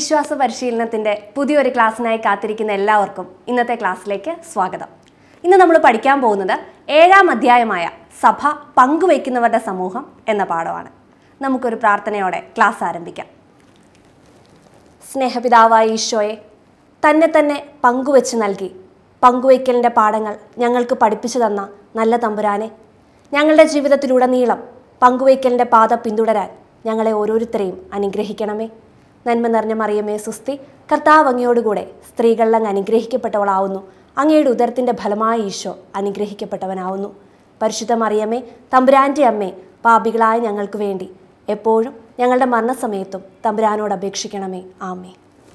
വിശ്വാസ പരിശീലനത്തിൻ്റെ പുതിയൊരു ക്ലാസ്സിനായി കാത്തിരിക്കുന്ന എല്ലാവർക്കും ഇന്നത്തെ ക്ലാസ്സിലേക്ക് സ്വാഗതം ഇന്ന് നമ്മൾ പഠിക്കാൻ പോകുന്നത് ഏഴാം അധ്യായമായ സഭ പങ്കുവയ്ക്കുന്നവരുടെ സമൂഹം എന്ന പാഠമാണ് നമുക്കൊരു പ്രാർത്ഥനയോടെ ക്ലാസ് ആരംഭിക്കാം സ്നേഹപിതാവായ ഈശോയെ തന്നെ തന്നെ പങ്കുവെച്ച് നൽകി പങ്കുവയ്ക്കലിൻ്റെ പാഠങ്ങൾ ഞങ്ങൾക്ക് പഠിപ്പിച്ചു തന്ന നല്ല തമ്പുരാനെ ഞങ്ങളുടെ ജീവിതത്തിലുടനീളം പങ്കുവയ്ക്കലിൻ്റെ പാത പിന്തുടരാൻ ഞങ്ങളെ ഓരോരുത്തരെയും അനുഗ്രഹിക്കണമേ നന്മ നിറഞ്ഞ മറിയമേ സുസ്തി കർത്താവ് അങ്ങയോടുകൂടെ സ്ത്രീകളിൽ അങ്ങ് അനുഗ്രഹിക്കപ്പെട്ടവളാവുന്നു അങ്ങയുടെ ഉദരത്തിൻ്റെ ഫലമായ ഈശോ അനുഗ്രഹിക്കപ്പെട്ടവനാവുന്നു പരിശുദ്ധ മറിയമേ തമ്പുരാൻ്റെ അമ്മേ പാപികളായ ഞങ്ങൾക്ക് വേണ്ടി എപ്പോഴും ഞങ്ങളുടെ മരണസമയത്തും തമ്പുരാനോട് അപേക്ഷിക്കണമേ ആമേ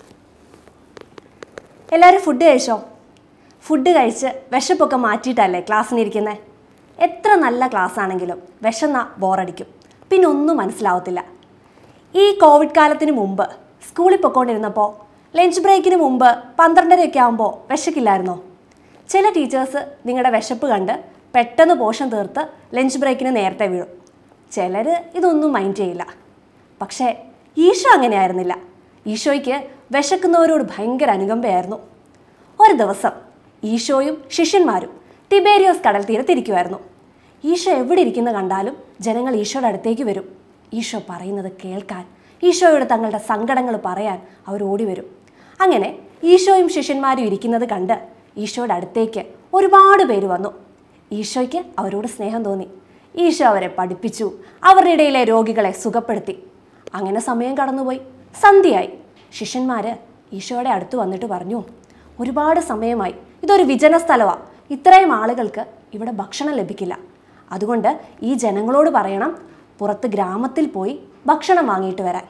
എല്ലാവരും ഫുഡ് കഴിച്ചോ ഫുഡ് കഴിച്ച് വിശപ്പൊക്കെ മാറ്റിയിട്ടല്ലേ ക്ലാസ്സിനിരിക്കുന്നത് എത്ര നല്ല ക്ലാസ് ആണെങ്കിലും വിശന്ന ബോറടിക്കും പിന്നെ ഒന്നും മനസ്സിലാവത്തില്ല ഈ കോവിഡ് കാലത്തിന് മുമ്പ് സ്കൂളിൽ പൊയ്ക്കൊണ്ടിരുന്നപ്പോൾ ലഞ്ച് ബ്രേക്കിന് മുമ്പ് പന്ത്രണ്ടരയൊക്കെ ആകുമ്പോൾ വിശക്കില്ലായിരുന്നോ ചില ടീച്ചേഴ്സ് നിങ്ങളുടെ വിശപ്പ് കണ്ട് പെട്ടെന്ന് പോഷൻ തീർത്ത് ലഞ്ച് ബ്രേക്കിന് നേരത്തെ വീഴും ചിലർ ഇതൊന്നും മൈൻഡ് ചെയ്യില്ല പക്ഷേ ഈശോ അങ്ങനെയായിരുന്നില്ല ഈശോയ്ക്ക് വിശക്കുന്നവരോട് ഭയങ്കര അനുകമ്പയായിരുന്നു ഒരു ദിവസം ഈശോയും ശിഷ്യന്മാരും തിബേരിയോസ് കടൽ തീരത്തിരിക്കുമായിരുന്നു ഈശോ എവിടെ ഇരിക്കുന്ന കണ്ടാലും ജനങ്ങൾ ഈശോയുടെ അടുത്തേക്ക് വരും ഈശോ പറയുന്നത് കേൾക്കാൻ ഈശോയോട് തങ്ങളുടെ സങ്കടങ്ങൾ പറയാൻ അവർ ഓടി വരും അങ്ങനെ ഈശോയും ശിഷ്യന്മാരും ഇരിക്കുന്നത് കണ്ട് ഈശോയുടെ അടുത്തേക്ക് ഒരുപാട് പേര് വന്നു ഈശോയ്ക്ക് അവരോട് സ്നേഹം തോന്നി ഈശോ അവരെ പഠിപ്പിച്ചു അവരുടെ ഇടയിലെ രോഗികളെ സുഖപ്പെടുത്തി അങ്ങനെ സമയം കടന്നുപോയി സന്ധ്യയായി ശിഷ്യന്മാര് ഈശോയുടെ അടുത്ത് വന്നിട്ട് പറഞ്ഞു ഒരുപാട് സമയമായി ഇതൊരു വിജന സ്ഥലമാണ് ഇത്രയും ആളുകൾക്ക് ഇവിടെ ഭക്ഷണം ലഭിക്കില്ല അതുകൊണ്ട് ഈ ജനങ്ങളോട് പറയണം പുറത്ത് ഗ്രാമത്തിൽ പോയി ഭക്ഷണം വാങ്ങിയിട്ട് വരാൻ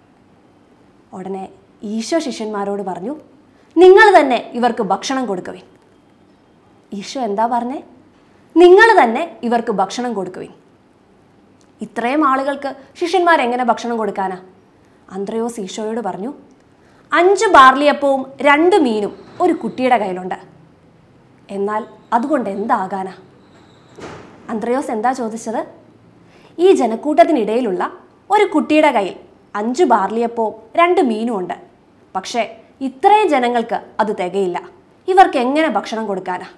ഉടനെ ഈശോ ശിഷ്യന്മാരോട് പറഞ്ഞു നിങ്ങൾ തന്നെ ഇവർക്ക് ഭക്ഷണം കൊടുക്കുവിൻ ഈശോ എന്താ പറഞ്ഞേ നിങ്ങൾ തന്നെ ഇവർക്ക് ഭക്ഷണം കൊടുക്കുവിൻ ഇത്രയും ആളുകൾക്ക് ശിഷ്യന്മാർ എങ്ങനെ ഭക്ഷണം കൊടുക്കാനാ അന്ത്രയോസ് ഈശോയോട് പറഞ്ഞു അഞ്ച് ബാർലിയപ്പവും രണ്ട് മീനും ഒരു കുട്ടിയുടെ കയ്യിലുണ്ട് എന്നാൽ അതുകൊണ്ട് എന്താകാനാ അന്ത്രയോസ് എന്താ ചോദിച്ചത് ഈ ജനക്കൂട്ടത്തിനിടയിലുള്ള ഒരു കുട്ടിയുടെ കയ്യിൽ അഞ്ച് ബാർലിയപ്പവും രണ്ട് മീനും ഉണ്ട് പക്ഷേ ഇത്രയും ജനങ്ങൾക്ക് അത് തികയില്ല ഇവർക്ക് എങ്ങനെ ഭക്ഷണം കൊടുക്കാനാ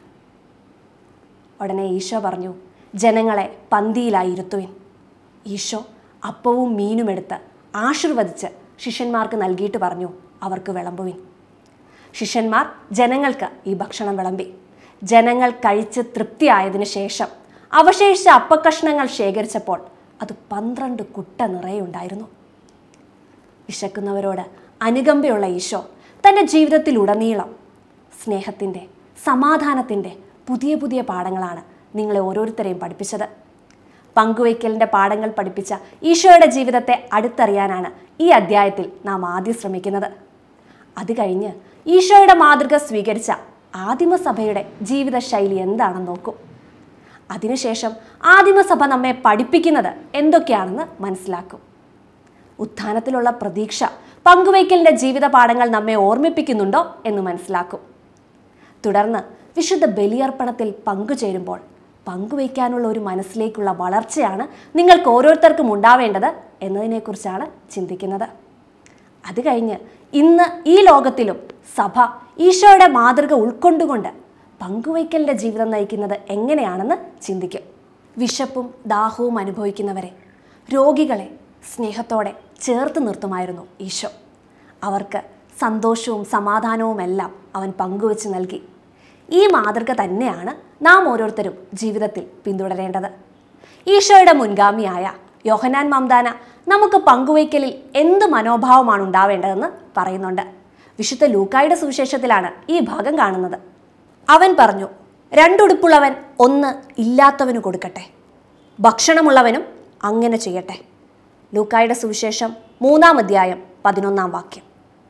ഉടനെ ഈശോ പറഞ്ഞു ജനങ്ങളെ പന്തിയിലായി ഇരുത്തുവിൻ ഈശോ അപ്പവും മീനും എടുത്ത് ആശീർവദിച്ച് ശിഷ്യന്മാർക്ക് നൽകിയിട്ട് പറഞ്ഞു അവർക്ക് വിളമ്പുവിൻ ശിഷ്യന്മാർ ജനങ്ങൾക്ക് ഈ ഭക്ഷണം വിളമ്പി ജനങ്ങൾ കഴിച്ച് തൃപ്തിയായതിനു ശേഷം അവശേഷിച്ച അപ്പക്കഷ്ണങ്ങൾ ശേഖരിച്ചപ്പോൾ അത് പന്ത്രണ്ട് കുട്ട നിറയെ ഉണ്ടായിരുന്നു വിശക്കുന്നവരോട് അനുകമ്പയുള്ള ഈശോ തൻ്റെ ജീവിതത്തിലുടനീളം സ്നേഹത്തിൻ്റെ സമാധാനത്തിൻ്റെ പുതിയ പുതിയ പാഠങ്ങളാണ് നിങ്ങളെ ഓരോരുത്തരെയും പഠിപ്പിച്ചത് പങ്കുവയ്ക്കലിൻ്റെ പാഠങ്ങൾ പഠിപ്പിച്ച ഈശോയുടെ ജീവിതത്തെ അടുത്തറിയാനാണ് ഈ അധ്യായത്തിൽ നാം ആദ്യം ശ്രമിക്കുന്നത് അത് കഴിഞ്ഞ് ഈശോയുടെ മാതൃക സ്വീകരിച്ച ആദിമസഭയുടെ ജീവിതശൈലി എന്താണെന്ന് നോക്കും അതിനുശേഷം ആദിമസഭ നമ്മെ പഠിപ്പിക്കുന്നത് എന്തൊക്കെയാണെന്ന് മനസ്സിലാക്കും ഉത്ഥാനത്തിലുള്ള പ്രതീക്ഷ പങ്കുവയ്ക്കലിൻ്റെ ജീവിത പാഠങ്ങൾ നമ്മെ ഓർമ്മിപ്പിക്കുന്നുണ്ടോ എന്ന് മനസ്സിലാക്കും തുടർന്ന് വിശുദ്ധ ബലിയർപ്പണത്തിൽ പങ്കുചേരുമ്പോൾ പങ്കുവയ്ക്കാനുള്ള ഒരു മനസ്സിലേക്കുള്ള വളർച്ചയാണ് നിങ്ങൾക്ക് ഓരോരുത്തർക്കും ഉണ്ടാവേണ്ടത് എന്നതിനെക്കുറിച്ചാണ് ചിന്തിക്കുന്നത് അത് കഴിഞ്ഞ് ഇന്ന് ഈ ലോകത്തിലും സഭ ഈശോയുടെ മാതൃക ഉൾക്കൊണ്ടുകൊണ്ട് പങ്കുവയ്ക്കലിൻ്റെ ജീവിതം നയിക്കുന്നത് എങ്ങനെയാണെന്ന് ചിന്തിക്കും വിശപ്പും ദാഹവും അനുഭവിക്കുന്നവരെ രോഗികളെ സ്നേഹത്തോടെ ചേർത്ത് നിർത്തുമായിരുന്നു ഈശോ അവർക്ക് സന്തോഷവും സമാധാനവും എല്ലാം അവൻ പങ്കുവച്ച് നൽകി ഈ മാതൃക തന്നെയാണ് നാം ഓരോരുത്തരും ജീവിതത്തിൽ പിന്തുടരേണ്ടത് ഈശോയുടെ മുൻഗാമിയായ യോഹനാൻ മംദാന നമുക്ക് പങ്കുവയ്ക്കലിൽ എന്ത് മനോഭാവമാണ് ഉണ്ടാവേണ്ടതെന്ന് പറയുന്നുണ്ട് വിശുദ്ധ ലൂക്കായുടെ സുവിശേഷത്തിലാണ് ഈ ഭാഗം കാണുന്നത് അവൻ പറഞ്ഞു രണ്ടുടുപ്പുള്ളവൻ ഒന്ന് ഇല്ലാത്തവന് കൊടുക്കട്ടെ ഭക്ഷണമുള്ളവനും അങ്ങനെ ചെയ്യട്ടെ ലൂക്കായുടെ സുവിശേഷം മൂന്നാം അധ്യായം പതിനൊന്നാം വാക്യം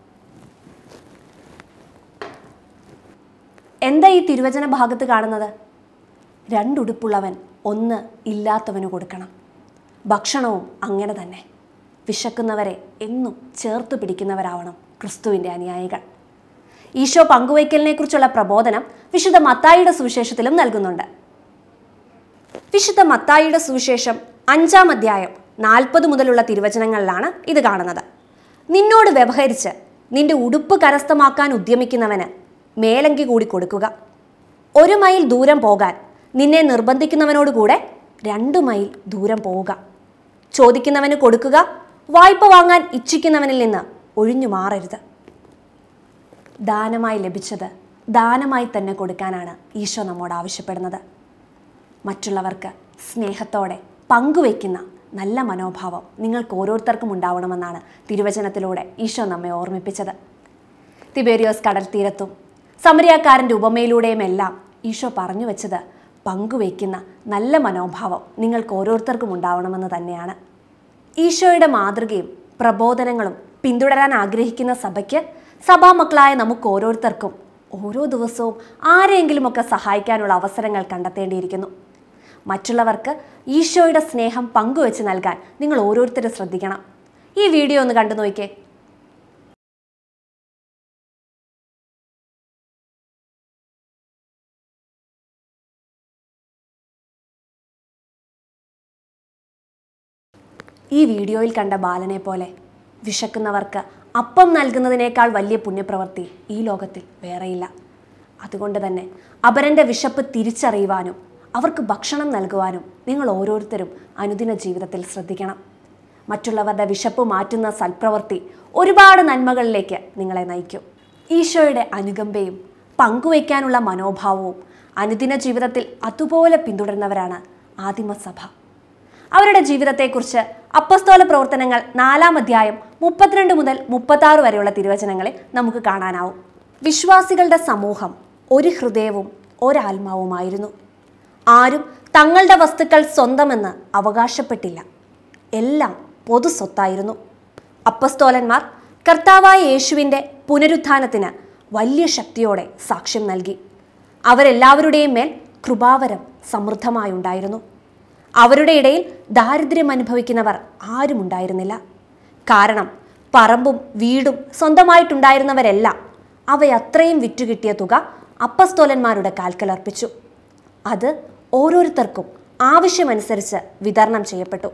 എന്താ ഈ തിരുവചന ഭാഗത്ത് കാണുന്നത് രണ്ടുടുപ്പുള്ളവൻ ഒന്ന് ഇല്ലാത്തവന് കൊടുക്കണം ഭക്ഷണവും അങ്ങനെ തന്നെ വിശക്കുന്നവരെ എന്നും ചേർത്ത് പിടിക്കുന്നവരാവണം ക്രിസ്തുവിൻ്റെ അനുയായികൾ ഈശോ പങ്കുവയ്ക്കലിനെ കുറിച്ചുള്ള പ്രബോധനം വിശുദ്ധ മത്തായിയുടെ സുവിശേഷത്തിലും നൽകുന്നുണ്ട് വിശുദ്ധ മത്തായിയുടെ സുവിശേഷം അഞ്ചാം അധ്യായം നാൽപ്പത് മുതലുള്ള തിരുവചനങ്ങളിലാണ് ഇത് കാണുന്നത് നിന്നോട് വ്യവഹരിച്ച് നിന്റെ ഉടുപ്പ് കരസ്ഥമാക്കാൻ ഉദ്യമിക്കുന്നവന് മേലങ്കി കൂടി കൊടുക്കുക ഒരു മൈൽ ദൂരം പോകാൻ നിന്നെ നിർബന്ധിക്കുന്നവനോട് കൂടെ രണ്ട് മൈൽ ദൂരം പോവുക ചോദിക്കുന്നവന് കൊടുക്കുക വായ്പ വാങ്ങാൻ ഇച്ഛിക്കുന്നവനിൽ നിന്ന് ഒഴിഞ്ഞു മാറരുത് ദാനമായി ലഭിച്ചത് ദാനമായി തന്നെ കൊടുക്കാനാണ് ഈശോ നമ്മോട് ആവശ്യപ്പെടുന്നത് മറ്റുള്ളവർക്ക് സ്നേഹത്തോടെ പങ്കുവയ്ക്കുന്ന നല്ല മനോഭാവം നിങ്ങൾക്ക് ഓരോരുത്തർക്കും ഉണ്ടാവണമെന്നാണ് തിരുവചനത്തിലൂടെ ഈശോ നമ്മെ ഓർമ്മിപ്പിച്ചത് തിബേരിയോസ് കടൽ തീരത്തും സമരിയാക്കാരൻ്റെ ഉപമയിലൂടെയുമെല്ലാം ഈശോ പറഞ്ഞു വെച്ചത് പങ്കുവയ്ക്കുന്ന നല്ല മനോഭാവം നിങ്ങൾക്ക് ഓരോരുത്തർക്കും ഉണ്ടാവണമെന്ന് തന്നെയാണ് ഈശോയുടെ മാതൃകയും പ്രബോധനങ്ങളും പിന്തുടരാൻ ആഗ്രഹിക്കുന്ന സഭയ്ക്ക് സഭാമക്കളായ നമുക്ക് ഓരോരുത്തർക്കും ഓരോ ദിവസവും ആരെങ്കിലുമൊക്കെ സഹായിക്കാനുള്ള അവസരങ്ങൾ കണ്ടെത്തേണ്ടിയിരിക്കുന്നു മറ്റുള്ളവർക്ക് ഈശോയുടെ സ്നേഹം പങ്കുവെച്ച് നൽകാൻ നിങ്ങൾ ഓരോരുത്തരും ശ്രദ്ധിക്കണം ഈ വീഡിയോ ഒന്ന് കണ്ടു നോക്കിക്കേ ഈ വീഡിയോയിൽ കണ്ട ബാലനെ പോലെ വിശക്കുന്നവർക്ക് അപ്പം നൽകുന്നതിനേക്കാൾ വലിയ പുണ്യപ്രവൃത്തി ഈ ലോകത്തിൽ വേറെയില്ല അതുകൊണ്ട് തന്നെ അപരൻ്റെ വിശപ്പ് തിരിച്ചറിയുവാനും അവർക്ക് ഭക്ഷണം നൽകുവാനും നിങ്ങൾ ഓരോരുത്തരും അനുദിന ജീവിതത്തിൽ ശ്രദ്ധിക്കണം മറ്റുള്ളവരുടെ വിശപ്പ് മാറ്റുന്ന സൽപ്രവൃത്തി ഒരുപാട് നന്മകളിലേക്ക് നിങ്ങളെ നയിക്കും ഈശോയുടെ അനുകമ്പയും പങ്കുവയ്ക്കാനുള്ള മനോഭാവവും അനുദിന ജീവിതത്തിൽ അതുപോലെ പിന്തുടരുന്നവരാണ് ആദിമസഭ അവരുടെ ജീവിതത്തെക്കുറിച്ച് അപ്പസ്തോല പ്രവർത്തനങ്ങൾ നാലാം അധ്യായം മുപ്പത്തിരണ്ട് മുതൽ മുപ്പത്താറ് വരെയുള്ള തിരുവചനങ്ങളിൽ നമുക്ക് കാണാനാവും വിശ്വാസികളുടെ സമൂഹം ഒരു ഹൃദയവും ഒരാത്മാവുമായിരുന്നു ആരും തങ്ങളുടെ വസ്തുക്കൾ സ്വന്തമെന്ന് അവകാശപ്പെട്ടില്ല എല്ലാം പൊതു സ്വത്തായിരുന്നു അപ്പസ്തോലന്മാർ കർത്താവായ യേശുവിൻ്റെ പുനരുത്ഥാനത്തിന് വലിയ ശക്തിയോടെ സാക്ഷ്യം നൽകി അവരെല്ലാവരുടെയും മേൽ കൃപാവരം സമൃദ്ധമായുണ്ടായിരുന്നു അവരുടെ ഇടയിൽ ദാരിദ്ര്യം അനുഭവിക്കുന്നവർ ആരും ഉണ്ടായിരുന്നില്ല കാരണം പറമ്പും വീടും സ്വന്തമായിട്ടുണ്ടായിരുന്നവരെല്ലാം അവയത്രയും വിറ്റുകിട്ടിയ തുക അപ്പസ്തോലന്മാരുടെ കാൽക്കലർപ്പിച്ചു അത് ഓരോരുത്തർക്കും ആവശ്യമനുസരിച്ച് വിതരണം ചെയ്യപ്പെട്ടു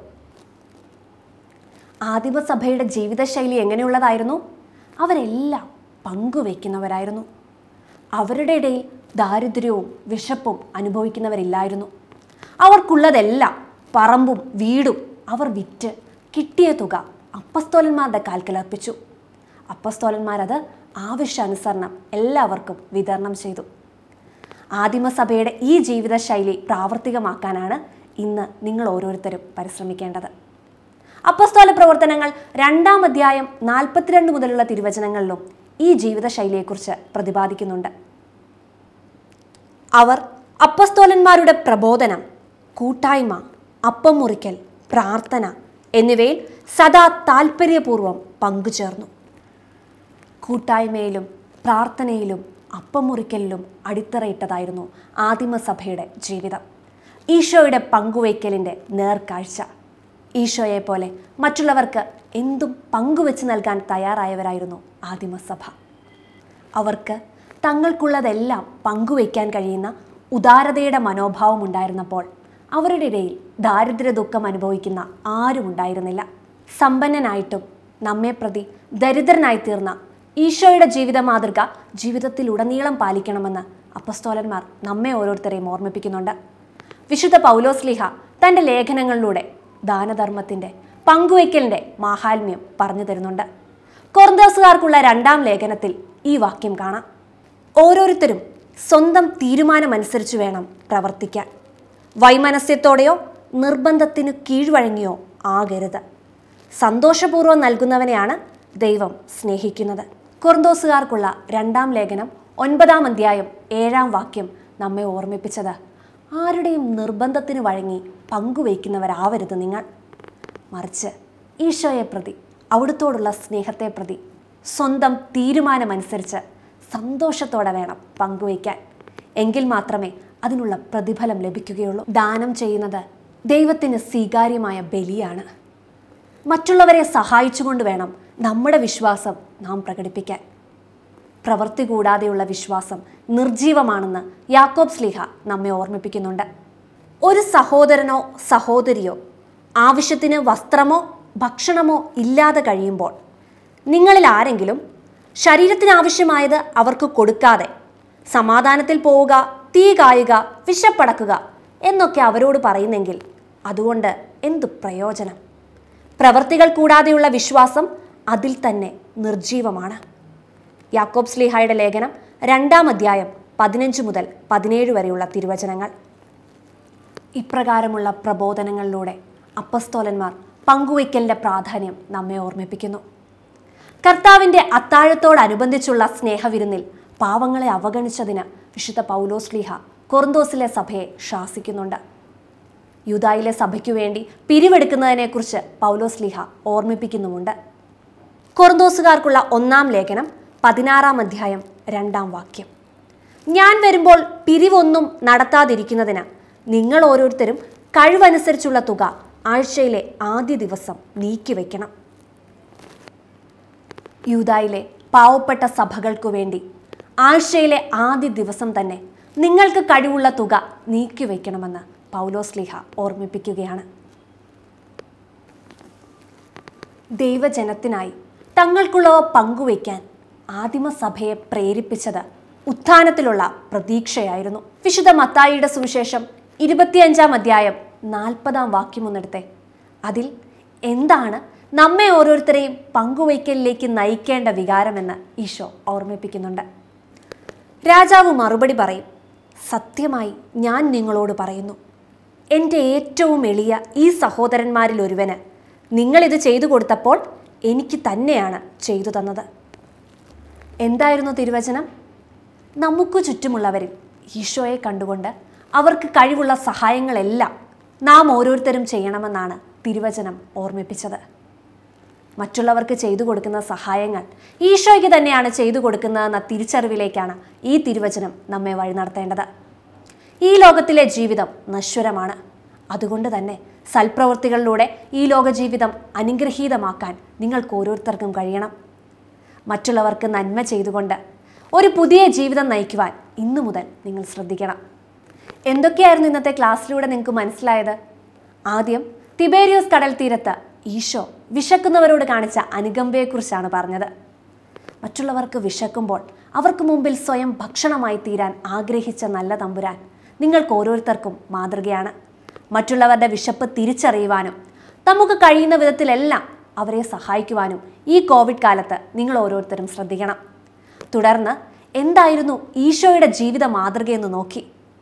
ആദിമസഭയുടെ ജീവിതശൈലി എങ്ങനെയുള്ളതായിരുന്നു അവരെല്ലാം പങ്കുവയ്ക്കുന്നവരായിരുന്നു അവരുടെ ഇടയിൽ ദാരിദ്ര്യവും വിശപ്പും അനുഭവിക്കുന്നവരില്ലായിരുന്നു അവർക്കുള്ളതെല്ലാം പറമ്പും വീടും അവർ വിറ്റ് കിട്ടിയ തുക അപ്പസ്തോലന്മാരുടെ കാൽക്കലർപ്പിച്ചു അപ്പസ്തോലന്മാരത് ആവശ്യാനുസരണം എല്ലാവർക്കും വിതരണം ചെയ്തു ആദിമസഭയുടെ ഈ ജീവിതശൈലി പ്രാവർത്തികമാക്കാനാണ് ഇന്ന് നിങ്ങൾ ഓരോരുത്തരും പരിശ്രമിക്കേണ്ടത് അപ്പസ്തോല പ്രവർത്തനങ്ങൾ രണ്ടാം അധ്യായം നാൽപ്പത്തിരണ്ട് മുതലുള്ള തിരുവചനങ്ങളിലും ഈ ജീവിതശൈലിയെക്കുറിച്ച് പ്രതിപാദിക്കുന്നുണ്ട് അവർ അപ്പസ്തോലന്മാരുടെ പ്രബോധനം കൂട്ടായ്മ അപ്പം മുറിക്കൽ പ്രാർത്ഥന എന്നിവയിൽ സദാ താൽപ്പര്യപൂർവ്വം പങ്കുചേർന്നു കൂട്ടായ്മയിലും പ്രാർത്ഥനയിലും അപ്പം മുറിക്കലിലും അടിത്തറയിട്ടതായിരുന്നു ആദിമസഭയുടെ ജീവിതം ഈശോയുടെ പങ്കുവയ്ക്കലിൻ്റെ നേർക്കാഴ്ച ഈശോയെ പോലെ മറ്റുള്ളവർക്ക് എന്തും പങ്കുവെച്ച് നൽകാൻ തയ്യാറായവരായിരുന്നു ആദിമസഭ അവർക്ക് തങ്ങൾക്കുള്ളതെല്ലാം പങ്കുവയ്ക്കാൻ കഴിയുന്ന ഉദാരതയുടെ മനോഭാവം ഉണ്ടായിരുന്നപ്പോൾ അവരുടെ ഇടയിൽ ദാരിദ്ര്യ ദുഃഖം അനുഭവിക്കുന്ന ആരും ഉണ്ടായിരുന്നില്ല സമ്പന്നനായിട്ടും നമ്മെ പ്രതി ദരിദ്രനായി തീർന്ന ഈശോയുടെ ജീവിത മാതൃക ജീവിതത്തിൽ ഉടനീളം പാലിക്കണമെന്ന് അപ്പസ്തോലന്മാർ നമ്മെ ഓരോരുത്തരെയും ഓർമ്മിപ്പിക്കുന്നുണ്ട് വിശുദ്ധ പൗലോസ്ലിഹ തൻ്റെ ലേഖനങ്ങളിലൂടെ ദാനധർമ്മത്തിൻ്റെ പങ്കുവയ്ക്കലിൻ്റെ മാഹാത്മ്യം പറഞ്ഞു തരുന്നുണ്ട് കൊർന്തോസുകാർക്കുള്ള രണ്ടാം ലേഖനത്തിൽ ഈ വാക്യം കാണാം ഓരോരുത്തരും സ്വന്തം തീരുമാനമനുസരിച്ച് വേണം പ്രവർത്തിക്കാൻ വൈമനസ്യത്തോടെയോ നിർബന്ധത്തിന് കീഴ്വഴങ്ങിയോ ആകരുത് സന്തോഷപൂർവ്വം നൽകുന്നവനെയാണ് ദൈവം സ്നേഹിക്കുന്നത് കുർന്തോസുകാർക്കുള്ള രണ്ടാം ലേഖനം ഒൻപതാം അധ്യായം ഏഴാം വാക്യം നമ്മെ ഓർമ്മിപ്പിച്ചത് ആരുടെയും നിർബന്ധത്തിന് വഴങ്ങി പങ്കുവയ്ക്കുന്നവരാവരുത് നിങ്ങൾ മറിച്ച് ഈശോയെ പ്രതി അവിടുത്തോടുള്ള സ്നേഹത്തെ പ്രതി സ്വന്തം തീരുമാനമനുസരിച്ച് സന്തോഷത്തോടെ വേണം പങ്കുവയ്ക്കാൻ എങ്കിൽ മാത്രമേ അതിനുള്ള പ്രതിഫലം ലഭിക്കുകയുള്ളൂ ദാനം ചെയ്യുന്നത് ദൈവത്തിന് സ്വീകാര്യമായ ബലിയാണ് മറ്റുള്ളവരെ സഹായിച്ചുകൊണ്ട് വേണം നമ്മുടെ വിശ്വാസം നാം പ്രകടിപ്പിക്കാൻ പ്രവൃത്തി കൂടാതെയുള്ള വിശ്വാസം നിർജീവമാണെന്ന് യാക്കോബ് സ്ലിഹ നമ്മെ ഓർമ്മിപ്പിക്കുന്നുണ്ട് ഒരു സഹോദരനോ സഹോദരിയോ ആവശ്യത്തിന് വസ്ത്രമോ ഭക്ഷണമോ ഇല്ലാതെ കഴിയുമ്പോൾ നിങ്ങളിൽ ആരെങ്കിലും ശരീരത്തിന് ആവശ്യമായത് അവർക്ക് കൊടുക്കാതെ സമാധാനത്തിൽ പോവുക തീ കായുക വിശപ്പടക്കുക എന്നൊക്കെ അവരോട് പറയുന്നെങ്കിൽ അതുകൊണ്ട് എന്തു പ്രയോജനം പ്രവർത്തികൾ കൂടാതെയുള്ള വിശ്വാസം അതിൽ തന്നെ നിർജീവമാണ് യാക്കോബ് സ്ലീഹായുടെ ലേഖനം രണ്ടാം അധ്യായം പതിനഞ്ച് മുതൽ പതിനേഴ് വരെയുള്ള തിരുവചനങ്ങൾ ഇപ്രകാരമുള്ള പ്രബോധനങ്ങളിലൂടെ അപ്പസ്തോലന്മാർ പങ്കുവയ്ക്കലിൻ്റെ പ്രാധാന്യം നമ്മെ ഓർമ്മിപ്പിക്കുന്നു കർത്താവിൻ്റെ അത്താഴത്തോടനുബന്ധിച്ചുള്ള സ്നേഹവിരുന്നിൽ പാവങ്ങളെ അവഗണിച്ചതിന് വിശുദ്ധ പൗലോസ്ലീഹ കൊറിന്തോസിലെ സഭയെ ശാസിക്കുന്നുണ്ട് യൂതായിലെ സഭയ്ക്കു വേണ്ടി പിരിവെടുക്കുന്നതിനെക്കുറിച്ച് പൗലോസ്ലീഹ ഓർമ്മിപ്പിക്കുന്നുമുണ്ട് കൊറിന്തോസുകാർക്കുള്ള ഒന്നാം ലേഖനം പതിനാറാം അധ്യായം രണ്ടാം വാക്യം ഞാൻ വരുമ്പോൾ പിരിവൊന്നും നടത്താതിരിക്കുന്നതിന് നിങ്ങൾ ഓരോരുത്തരും കഴിവനുസരിച്ചുള്ള തുക ആഴ്ചയിലെ ആദ്യ ദിവസം നീക്കിവെക്കണം യൂതായിലെ പാവപ്പെട്ട സഭകൾക്കു വേണ്ടി ആഴ്ചയിലെ ആദ്യ ദിവസം തന്നെ നിങ്ങൾക്ക് കഴിവുള്ള തുക നീക്കിവെക്കണമെന്ന് പൗലോസ്ലിഹ ഓർമ്മിപ്പിക്കുകയാണ് ദൈവജനത്തിനായി തങ്ങൾക്കുള്ളവ പങ്കുവയ്ക്കാൻ ആദിമസഭയെ പ്രേരിപ്പിച്ചത് ഉത്ഥാനത്തിലുള്ള പ്രതീക്ഷയായിരുന്നു വിശുദ്ധ മത്തായിയുടെ സുവിശേഷം ഇരുപത്തിയഞ്ചാം അധ്യായം നാൽപ്പതാം വാക്യമൊന്നെടുത്തെ അതിൽ എന്താണ് നമ്മെ ഓരോരുത്തരെയും പങ്കുവയ്ക്കലിലേക്ക് നയിക്കേണ്ട വികാരമെന്ന് ഈശോ ഓർമ്മിപ്പിക്കുന്നുണ്ട് രാജാവ് മറുപടി പറയും സത്യമായി ഞാൻ നിങ്ങളോട് പറയുന്നു എൻ്റെ ഏറ്റവും എളിയ ഈ സഹോദരന്മാരിൽ ഒരുവന് നിങ്ങളിത് ചെയ്തു കൊടുത്തപ്പോൾ എനിക്ക് തന്നെയാണ് ചെയ്തു തന്നത് എന്തായിരുന്നു തിരുവചനം നമുക്ക് ചുറ്റുമുള്ളവരിൽ ഈശോയെ കണ്ടുകൊണ്ട് അവർക്ക് കഴിവുള്ള സഹായങ്ങളെല്ലാം നാം ഓരോരുത്തരും ചെയ്യണമെന്നാണ് തിരുവചനം ഓർമ്മിപ്പിച്ചത് മറ്റുള്ളവർക്ക് ചെയ്തു കൊടുക്കുന്ന സഹായങ്ങൾ ഈശോയ്ക്ക് തന്നെയാണ് ചെയ്തു കൊടുക്കുന്നതെന്ന തിരിച്ചറിവിലേക്കാണ് ഈ തിരുവചനം നമ്മെ വഴി നടത്തേണ്ടത് ഈ ലോകത്തിലെ ജീവിതം നശ്വരമാണ് അതുകൊണ്ട് തന്നെ സൽപ്രവൃത്തികളിലൂടെ ഈ ലോക ജീവിതം അനുഗ്രഹീതമാക്കാൻ നിങ്ങൾക്ക് ഓരോരുത്തർക്കും കഴിയണം മറ്റുള്ളവർക്ക് നന്മ ചെയ്തുകൊണ്ട് ഒരു പുതിയ ജീവിതം നയിക്കുവാൻ ഇന്നു മുതൽ നിങ്ങൾ ശ്രദ്ധിക്കണം എന്തൊക്കെയായിരുന്നു ഇന്നത്തെ ക്ലാസ്സിലൂടെ നിങ്ങൾക്ക് മനസ്സിലായത് ആദ്യം തിബേരിയോസ് കടൽ തീരത്ത് ഈശോ വിശക്കുന്നവരോട് കാണിച്ച അനുകമ്പയെക്കുറിച്ചാണ് പറഞ്ഞത് മറ്റുള്ളവർക്ക് വിശക്കുമ്പോൾ അവർക്ക് മുമ്പിൽ സ്വയം ഭക്ഷണമായി തീരാൻ ആഗ്രഹിച്ച നല്ല തമ്പുരാൻ നിങ്ങൾക്ക് ഓരോരുത്തർക്കും മാതൃകയാണ് മറ്റുള്ളവരുടെ വിശപ്പ് തിരിച്ചറിയുവാനും നമുക്ക് കഴിയുന്ന വിധത്തിലെല്ലാം അവരെ സഹായിക്കുവാനും ഈ കോവിഡ് കാലത്ത് നിങ്ങൾ ഓരോരുത്തരും ശ്രദ്ധിക്കണം തുടർന്ന് എന്തായിരുന്നു ഈശോയുടെ ജീവിത മാതൃകയെന്ന് നോക്കി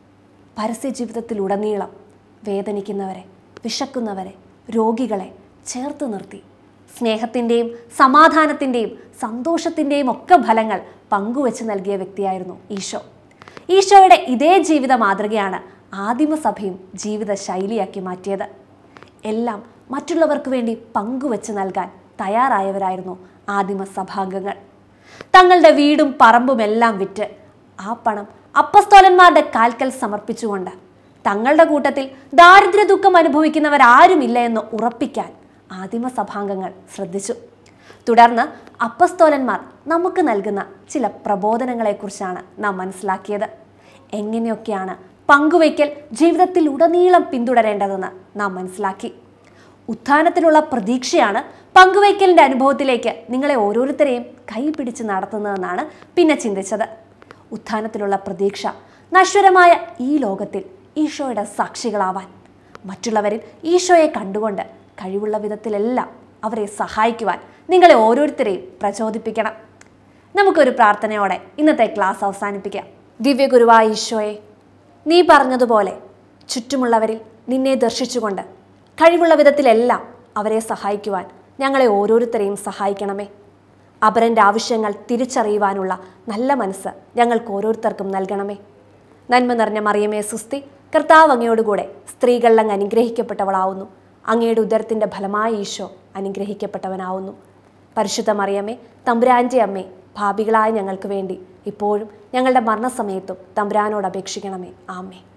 പരസ്യ ജീവിതത്തിലുടനീളം വേദനിക്കുന്നവരെ വിശക്കുന്നവരെ രോഗികളെ ചേർത്ത് നിർത്തി സ്നേഹത്തിൻ്റെയും സമാധാനത്തിൻ്റെയും സന്തോഷത്തിൻ്റെയും ഒക്കെ ഫലങ്ങൾ പങ്കുവെച്ച് നൽകിയ വ്യക്തിയായിരുന്നു ഈശോ ഈശോയുടെ ഇതേ ജീവിത മാതൃകയാണ് ആദിമസഭയും ജീവിത ശൈലിയാക്കി മാറ്റിയത് എല്ലാം മറ്റുള്ളവർക്ക് വേണ്ടി പങ്കുവെച്ച് നൽകാൻ തയ്യാറായവരായിരുന്നു ആദിമസഭാംഗങ്ങൾ തങ്ങളുടെ വീടും പറമ്പും എല്ലാം വിറ്റ് ആ പണം അപ്പസ്തോലന്മാരുടെ കാൽക്കൽ സമർപ്പിച്ചുകൊണ്ട് തങ്ങളുടെ കൂട്ടത്തിൽ ദാരിദ്ര്യ ദുഃഖം അനുഭവിക്കുന്നവരാരുമില്ല എന്ന് ഉറപ്പിക്കാൻ ആദിമസഭാംഗങ്ങൾ ശ്രദ്ധിച്ചു തുടർന്ന് അപ്പസ്തോലന്മാർ നമുക്ക് നൽകുന്ന ചില പ്രബോധനങ്ങളെക്കുറിച്ചാണ് നാം മനസ്സിലാക്കിയത് എങ്ങനെയൊക്കെയാണ് പങ്കുവയ്ക്കൽ ജീവിതത്തിൽ ഉടനീളം പിന്തുടരേണ്ടതെന്ന് നാം മനസ്സിലാക്കി ഉത്ഥാനത്തിലുള്ള പ്രതീക്ഷയാണ് പങ്കുവയ്ക്കലിൻ്റെ അനുഭവത്തിലേക്ക് നിങ്ങളെ ഓരോരുത്തരെയും കൈപിടിച്ച് നടത്തുന്നതെന്നാണ് പിന്നെ ചിന്തിച്ചത് ഉത്ഥാനത്തിലുള്ള പ്രതീക്ഷ നശ്വരമായ ഈ ലോകത്തിൽ ഈശോയുടെ സാക്ഷികളാവാൻ മറ്റുള്ളവരിൽ ഈശോയെ കണ്ടുകൊണ്ട് കഴിവുള്ള വിധത്തിലെല്ലാം അവരെ സഹായിക്കുവാൻ നിങ്ങളെ ഓരോരുത്തരെയും പ്രചോദിപ്പിക്കണം നമുക്കൊരു പ്രാർത്ഥനയോടെ ഇന്നത്തെ ക്ലാസ് അവസാനിപ്പിക്കാം ദിവ്യഗുരുവായ ഈശോയെ നീ പറഞ്ഞതുപോലെ ചുറ്റുമുള്ളവരിൽ നിന്നെ ദർശിച്ചുകൊണ്ട് കഴിവുള്ള വിധത്തിലെല്ലാം അവരെ സഹായിക്കുവാൻ ഞങ്ങളെ ഓരോരുത്തരെയും സഹായിക്കണമേ അപരൻ്റെ ആവശ്യങ്ങൾ തിരിച്ചറിയുവാനുള്ള നല്ല മനസ്സ് ഞങ്ങൾക്ക് ഓരോരുത്തർക്കും നൽകണമേ നന്മ നിറഞ്ഞ മറിയമേ സുസ്തി കർത്താവ് അങ്ങയോടുകൂടെ സ്ത്രീകളിൽ അങ്ങ് അനുഗ്രഹിക്കപ്പെട്ടവളാവുന്നു അങ്ങയുടെ ഉദരത്തിൻ്റെ ഫലമായ ഈശോ അനുഗ്രഹിക്കപ്പെട്ടവനാവുന്നു പരിശുദ്ധ മറിയമേ തമ്പുരാൻ്റെ അമ്മേ ഭാപികളായ ഞങ്ങൾക്ക് വേണ്ടി ഇപ്പോഴും ഞങ്ങളുടെ മരണസമയത്തും തമ്പുരാനോട് അപേക്ഷിക്കണമേ ആമേ